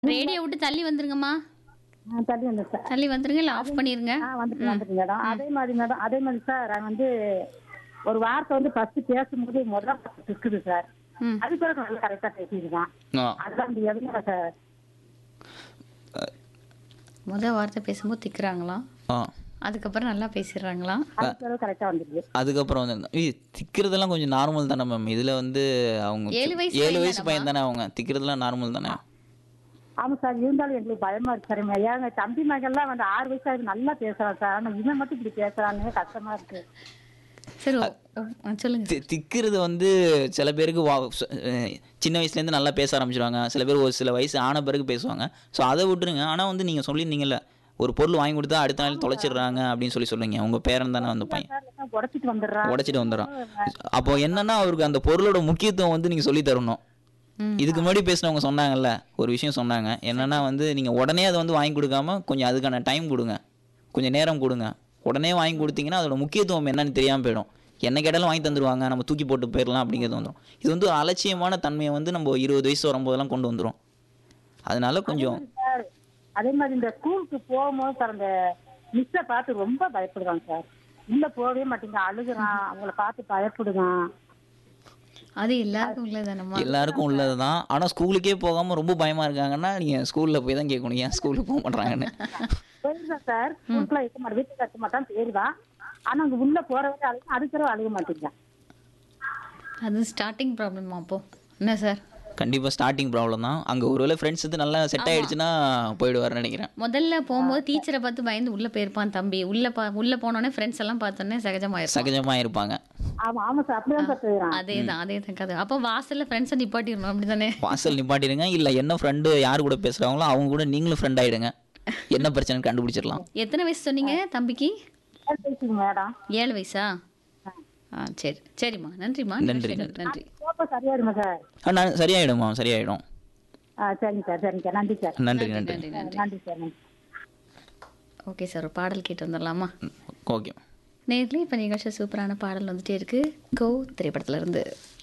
Radio விட்டு தள்ளி வந்துருங்கம்மா ஆ, தள்ளி வந்து சார் தள்ளி வந்துருங்க இல்லை ஆஃப் பண்ணிருங்க ஆ வந்துட்டு வந்துட்டு மேடம் அதே மாதிரி மேடம் அதே மாதிரி சார் நான் வந்து ஒரு வார்த்தை வந்து ஃபர்ஸ்ட் பேசும்போது முதல்ல இருக்குது சார் ம் அது பிறகு நல்லா கரெக்டாக பேசியிருக்கான் ஆ அதுதான் இந்த எதுவும் சார் முத வார்த்தை பேசும்போது திக்குறாங்களாம் ஆ அதுக்கப்புறம் நல்லா பேசிடுறாங்களாம் அது பிறகு கரெக்டாக வந்துருக்கு அதுக்கப்புறம் வந்து ஏய், திக்கிறதெல்லாம் கொஞ்சம் நார்மல் தானே மேம் இதில் வந்து அவங்க ஏழு வயசு ஏழு பையன் வயசு பையன் தானே அவங்க திக்கிறதுலாம் நார்மல் தானே ஆமா சார் இருந்தாலும் எங்களுக்கு பயமா இருக்கு சார் ஏங்க தம்பி மகன்லாம் வந்து ஆறு வயசு ஆகுது நல்லா பேசுறான் சார் ஆனா இவன் மட்டும் இப்படி பேசுறான்னு கஷ்டமா இருக்கு சரி ஓ- ஓ, ஆ, சொல்லுங்க தி- திக்கிறது வந்து சில பேருக்கு வா ச- அஹ் சின்ன வயசுலேருந்து நல்லா பேச ஆரம்பிச்சிருவாங்க சில பேர் ஒரு சில வயசு ஆன பிறகு பேசுவாங்க ஸோ அதை விட்டுருங்க ஆனால் வந்து நீங்கள் சொல்லியிருந்தீங்கல்ல ஒரு பொருள் வாங்கி கொடுத்தா அடுத்த நாள் தொலைச்சிடுறாங்க அப்படின்னு சொல்லி சொல்லுங்க உங்கள் பேரன் தானே அந்த பையன் சார் உடச்சிட்டு வந்துடுறான் உடைச்சிட்டு வந்துடுறான் அப்போ என்னன்னா அவருக்கு அந்த பொருளோட முக்கியத்துவம் வந்து நீங்கள் சொல்லி தரணும் ம். இதுக்கு முன்னாடி பேசினவங்க சொன்னாங்கல்ல ஒரு விஷயம் சொன்னாங்க என்னன்னா வந்து நீங்கள் உடனே அதை வந்து வாங்கி கொடுக்காம கொஞ்சம் அதுக்கான டைம் கொடுங்க கொஞ்சம் நேரம் கொடுங்க உடனே வாங்கி கொடுத்தீங்கன்னா அதோட முக்கியத்துவம் என்னன்னு தெரியாமல் போயிடும் என்ன கேட்டாலும் வாங்கி தந்துருவாங்க நம்ம தூக்கி போட்டு போயிடலாம் அப்படிங்கிறது வந்துடும் இது வந்து ஒரு அலட்சியமான தன்மையை வந்து நம்ம இருபது வயசு வரும்போதெல்லாம் கொண்டு வந்துடும் அதனால கொஞ்சம் சார் அதே மாதிரி இந்த ஸ்கூலுக்கு போகும்போது சார் அந்த மிஸ்ஸை பார்த்து ரொம்ப பயப்படுவான் சார் உள்ள போகவே மாட்டேங்க அழுகுறான் அவங்கள பார்த்து பயப்படுவான் அது எல்லாருக்கும் உள்ளதானம்மா எல்லாருக்கும் உள்ளது தான் ஆனால் ஸ்கூலுக்கே போகாமல் ரொம்ப பயமாக இருக்காங்கன்னா நீங்கள் ஸ்கூலில் போய் தான் கேட்கணும் ஏன் ஸ்கூலுக்கு போக மாட்றாங்கன்னு போயிருந்தான் சார் ஸ்கூலுக்குலாம் இருக்க மாட்டேன் வீட்டுக்கு கட்ட மாட்டான் போயிருவான் ஆனா அங்க உள்ள போறவரை அழுக அதுக்கிற அழுக மாட்டேங்கிறான் அது ஸ்டார்டிங் ப்ராப்ளமா அப்போ என்ன சார் கண்டிப்பாக ஸ்டார்டிங் ப்ராப்ளம் தான் அங்கே ஒருவேளை ஃப்ரெண்ட்ஸ் இது நல்லா செட் ஆயிடுச்சுன்னா போயிடுவாருன்னு நினைக்கிறேன் முதல்ல போகும்போது டீச்சரை பார்த்து பயந்து உள்ள போயிருப்பான் தம்பி உள்ள பா உள்ள போனோடனே ஃப்ரெண்ட்ஸ் எல்லாம் பார்த்தோன்னே சகஜமாயிருக்கும் சகஜமாக இருப்பாங்க ஆமா ஆமா சார் அப்படிதான் சார் செய்யறான் அதே தான் அதே தான் கதை அப்போ வாசல்ல ஃப்ரெண்ட்ஸை நிப்பாட்டிடணும் அப்படிதானே வாசல் நிப்பாட்டிடுங்க இல்லை என்ன ஃப்ரெண்டு யார் கூட பேசுகிறாங்களோ அவங்க கூட நீங்களும் ஃப்ரெண்ட் ஆயிடுங்க என்ன பிரச்சனைன்னு கண்டுபிடிச்சிடலாம் எத்தனை வயசு சொன்னீங்க தம்பிக்கு பேசுங்க மேடம் ஏழு வயசா ஆ சரி சரிம்மா நன்றிம்மா நன்றி, நிகழ்ச்சியில் நன்றி போப்ப சரியாயிருமா சார் ஆ நான் சரியாயிடுமா சரியாயிடும் ஆ சரிங்க சார் சரிங்க சார் நன்றி சார் நன்றி நன்றி நன்றி நன்றி நன்றி சார் நன்றி ஓகே சார் ஒரு பாடல் கேட்டு வந்துடலாமா ஓகே நேர்லயே இப்போ நிகழ்ச்சி சூப்பரான பாடல் வந்துட்டே இருக்கு கோ திரைப்படத்துல இருந்து